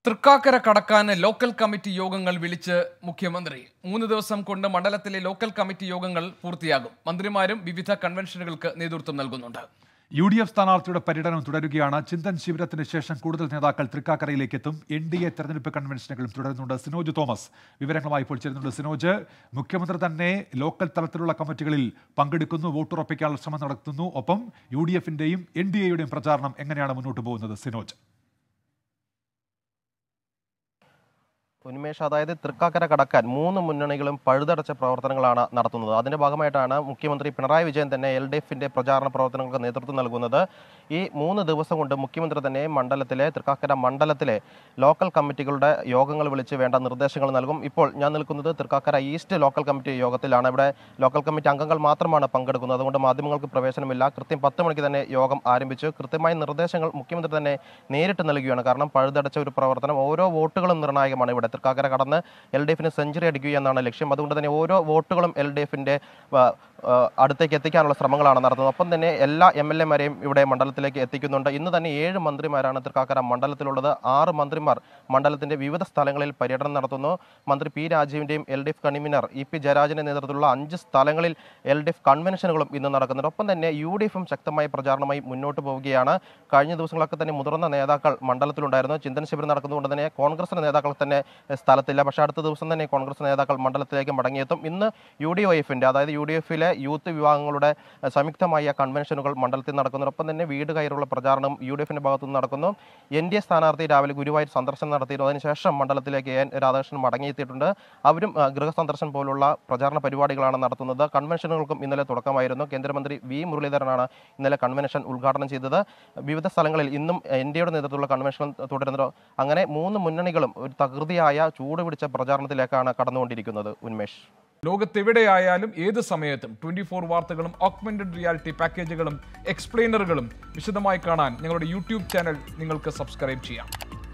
തൃക്കാക്കര കടക്കാൻ local committee യോഗങ്ങൾ വിളിച്ച് മുഖ്യമന്ത്രി മൂന്ന് ദിവസം കൊണ്ട് മണ്ഡലത്തിലെ ലോക്കൽ കമ്മിറ്റി യോഗങ്ങൾ പൂർത്തിയാകും മന്ത്രിമാരും വിവിധ കൺവെൻഷനുകൾക്ക് നേതൃത്വം നൽകുന്നുണ്ട് യു ഡി എഫ് സ്ഥാനാർത്ഥിയുടെ പര്യടനം തുടരുകയാണ് ചിന്തൻ ശിബിരത്തിന് ശേഷം കൂടുതൽ നേതാക്കൾ തൃക്കാക്കരയിലേക്ക് എത്തും എൻ ഡി എ തെരഞ്ഞെടുപ്പ് കൺവെൻഷനുകളും തുടരുന്നുണ്ട് സിനോജ് തോമസ് വിവരങ്ങളുമായി ഇപ്പോൾ ചേരുന്നുണ്ട് സിനോജ് മുഖ്യമന്ത്രി തന്നെ ലോക്കൽ തലത്തിലുള്ള കമ്മിറ്റികളിൽ പങ്കെടുക്കുന്നു വോട്ടുറപ്പിക്കാനുള്ള ശ്രമം നടത്തുന്നു ഒപ്പം യു ഡി എഫിന്റെയും എൻ ഡി എയുടെയും പ്രചാരണം എങ്ങനെയാണ് മുന്നോട്ട് പോകുന്നത് സിനോജ് ഉന്മേഷ് അതായത് തൃക്കാക്കര കടക്കാൻ മൂന്ന് മുന്നണികളും പഴുതടച്ച പ്രവർത്തനങ്ങളാണ് നടത്തുന്നത് അതിന്റെ ഭാഗമായിട്ടാണ് മുഖ്യമന്ത്രി പിണറായി വിജയൻ തന്നെ എൽ ഡി എഫിന്റെ പ്രചാരണ പ്രവർത്തനങ്ങൾക്ക് നേതൃത്വം നൽകുന്നത് ഈ മൂന്ന് ദിവസം കൊണ്ട് മുഖ്യമന്ത്രി തന്നെ മണ്ഡലത്തിലെ തൃക്കാക്കര മണ്ഡലത്തിലെ ലോക്കൽ കമ്മിറ്റികളുടെ യോഗങ്ങൾ വിളിച്ച് വേണ്ട നിർദ്ദേശങ്ങൾ നൽകും ഇപ്പോൾ ഞാൻ നിൽക്കുന്നത് തൃക്കാക്കര ഈസ്റ്റ് ലോക്കൽ കമ്മിറ്റി യോഗത്തിലാണ് ഇവിടെ ലോക്കൽ കമ്മിറ്റി അംഗങ്ങൾ മാത്രമാണ് പങ്കെടുക്കുന്നത് അതുകൊണ്ട് മാധ്യമങ്ങൾക്ക് പ്രവേശനമില്ല കൃത്യം പത്ത് മണിക്ക് തന്നെ യോഗം ആരംഭിച്ചു കൃത്യമായ നിർദ്ദേശങ്ങൾ മുഖ്യമന്ത്രി തന്നെ നേരിട്ട് നൽകുകയാണ് കാരണം പഴുതടച്ച ഒരു പ്രവർത്തനം ഓരോ വോട്ടുകളും നിർണായകമാണ് ഇവിടെ തൃക്കാക്കര കടന്ന് എൽ ഡി എഫിന് സെഞ്ചുറി അടിക്കുക എന്നാണ് ലക്ഷ്യം അതുകൊണ്ട് തന്നെ ഓരോ വോട്ടുകളും എൽ ഡി എഫിന്റെ അടുത്തേക്ക് എത്തിക്കാനുള്ള ശ്രമങ്ങളാണ് നടത്തുന്നത് ഒപ്പം തന്നെ എല്ലാ എം എൽ എമാരെയും ഇവിടെ മണ്ഡലത്തിലേക്ക് എത്തിക്കുന്നുണ്ട് ഇന്ന് തന്നെ ഏഴ് മന്ത്രിമാരാണ് തൃക്കാക്കര മണ്ഡലത്തിലുള്ളത് ആറ് മന്ത്രിമാർ മണ്ഡലത്തിന്റെ വിവിധ സ്ഥലങ്ങളിൽ പര്യടനം നടത്തുന്നു മന്ത്രി പി രാജീവിന്റെയും L D F convener E P ജയരാജന്റെ നേതൃത്വത്തിലുള്ള അഞ്ച് സ്ഥലങ്ങളിൽ എൽ ഡി എഫ് കൺവെൻഷനുകളും ഇന്ന് നടക്കുന്നുണ്ട് ഒപ്പം തന്നെ യു ഡി എഫും ശക്തമായ പ്രചാരണമായി മുന്നോട്ട് പോവുകയാണ് കഴിഞ്ഞ ദിവസങ്ങളൊക്കെ തന്നെ മുതിർന്ന നേതാക്കൾ മണ്ഡലത്തിലുണ്ടായിരുന്നു ചിന്തന ശിബിരം നടക്കുന്നതുകൊണ്ട് തന്നെ കോൺഗ്രസിന്റെ നേതാക്കൾ തന്നെ സ്ഥലത്തില്ല പക്ഷേ അടുത്ത ദിവസം തന്നെ കോൺഗ്രസ് നേതാക്കൾ മണ്ഡലത്തിലേക്ക് മടങ്ങിയെത്തും ഇന്ന് യു ഡി എഫിന്റെ അതായത് യു ഡി എഫിലെ യൂത്ത് വിഭാഗങ്ങളുടെ സംയുക്തമായ കൺവെൻഷനുകൾ മണ്ഡലത്തിൽ നടക്കുന്നു ഒപ്പം തന്നെ വീട് കയറുള്ള പ്രചാരണം യു ഡി എഫിന്റെ ഭാഗത്തുനിന്ന് നടക്കുന്നു എൻ ഡി എ സ്ഥാനാർത്ഥി രാവിലെ ഗുരുവായൂർ സന്ദർശനം നടത്തിയിരുന്നു അതിനുശേഷം മണ്ഡലത്തിലേക്ക് എൻ രാധാകൃഷ്ണൻ മടങ്ങിയെത്തിയിട്ടുണ്ട് അവരും ഗൃഹ സന്ദർശനം പോലുള്ള പ്രചാരണ പരിപാടികളാണ് നടത്തുന്നത് കൺവെൻഷനുകൾക്കും ഇന്നലെ തുടക്കമായിരുന്നു കേന്ദ്രമന്ത്രി വി മുരളീധരനാണ് ഇന്നലെ കൺവെൻഷൻ ഉദ്ഘാടനം ചെയ്തത് വിവിധ സ്ഥലങ്ങളിൽ ഇന്നും എൻ ഡി എയുടെ നേതൃത്വത്തിലുള്ള കൺവെൻഷൻ തുടരുന്നത് അങ്ങനെ മൂന്ന് മുന്നണികളും ഒരു തകൃതിയായ ചൂട് പിടിച്ച പ്രചാരണത്തിലേക്കാണ് കടന്നുകൊണ്ടിരിക്കുന്നത് ഉന്മേഷ് ലോകത്തെവിടെയായാലും ഏത് സമയത്തും ട്വന്റി ഫോർ വാർത്തകളും ഓഗ്മെന്റഡ് റിയാലിറ്റി പാക്കേജുകളും എക്സ്പ്ലെയിനറുകളും വിശദമായി കാണാൻ ഞങ്ങളുടെ യൂട്യൂബ് ചാനൽ നിങ്ങൾക്ക് സബ്സ്ക്രൈബ് ചെയ്യാം